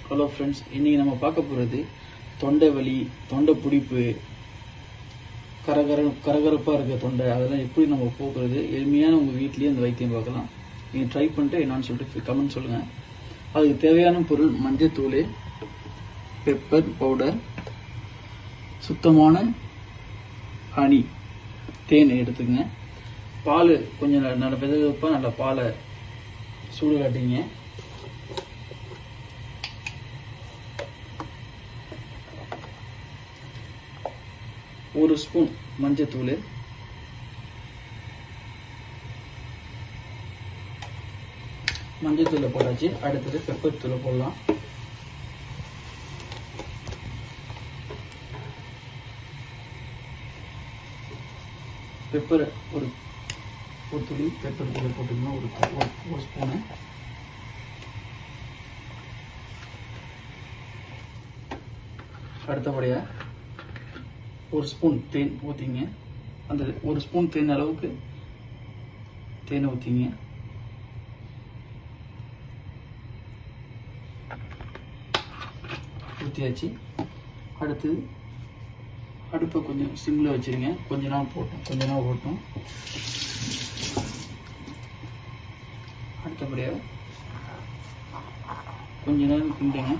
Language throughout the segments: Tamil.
ஹலோ ஃப்ரெண்ட்ஸ் இன்னைக்கு நம்ம பார்க்க போகிறது தொண்டை வலி தொண்டை பிடிப்பு கரகர கரகரப்பாக இருக்க தொண்டை அதெல்லாம் எப்படி நம்ம போக்குறது எளிமையான உங்கள் வீட்லேயே அந்த வைத்தியம் பார்க்கலாம் நீங்கள் ட்ரை பண்ணிட்டு என்னான்னு சொல்லிட்டு கமெண்ட் சொல்லுங்கள் அதுக்கு தேவையான பொருள் மஞ்சத்தூள் பெப்பர் பவுடர் சுத்தமான ஹனி தேன் எடுத்துக்கங்க பால் கொஞ்சம் ந- நல்ல வெதுவெப்பாக நல்ல பாலை சூடு காட்டிங்க ஒரு ஸ்பூன் மஞ்சத்தூள் மஞ்சத்தூளை போட்டாச்சு அடுத்தது பெப்பர் தூளை போடலாம் பெப்பர் ஒரு ஒரு துளி பெப்பர் தூளை போட்டுக்கணும் ஒரு து- ஒரு- ஒரு ஸ்பூனு அடுத்தபடியாக ஒரு ஸ்பூன் தேன் ஊற்றிங்க அந்த ஒரு ஸ்பூன் தேன் அளவுக்கு தேனை ஊற்றிங்க ஊற்றியாச்சு அடுத்தது அடுப்பை கொஞ்சம் சிம்மில் வச்சிருங்க கொஞ்ச நாள் போட்டோம் கொஞ்ச நாள் போட்டோம் அடுத்தபடியாக கொஞ்ச நேரம் கிண்டுங்க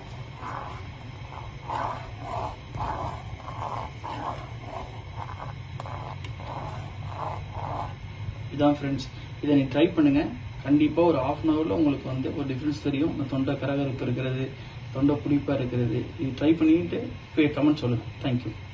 இதான் ஃப்ரெண்ட்ஸ் இதை நீ ட்ரை பண்ணுங்க கண்டிப்பாக ஒரு ஆஃப் அன் ஹவரில் உங்களுக்கு வந்து ஒரு டிஃப்ரென்ஸ் தெரியும் இந்த தொண்டை கரகரப்பு இருக்கிறது தொண்டை புளிப்பாக இருக்கிறது இது ட்ரை பண்ணிட்டு போய் கமெண்ட் சொல்லுங்கள் தேங்க்யூ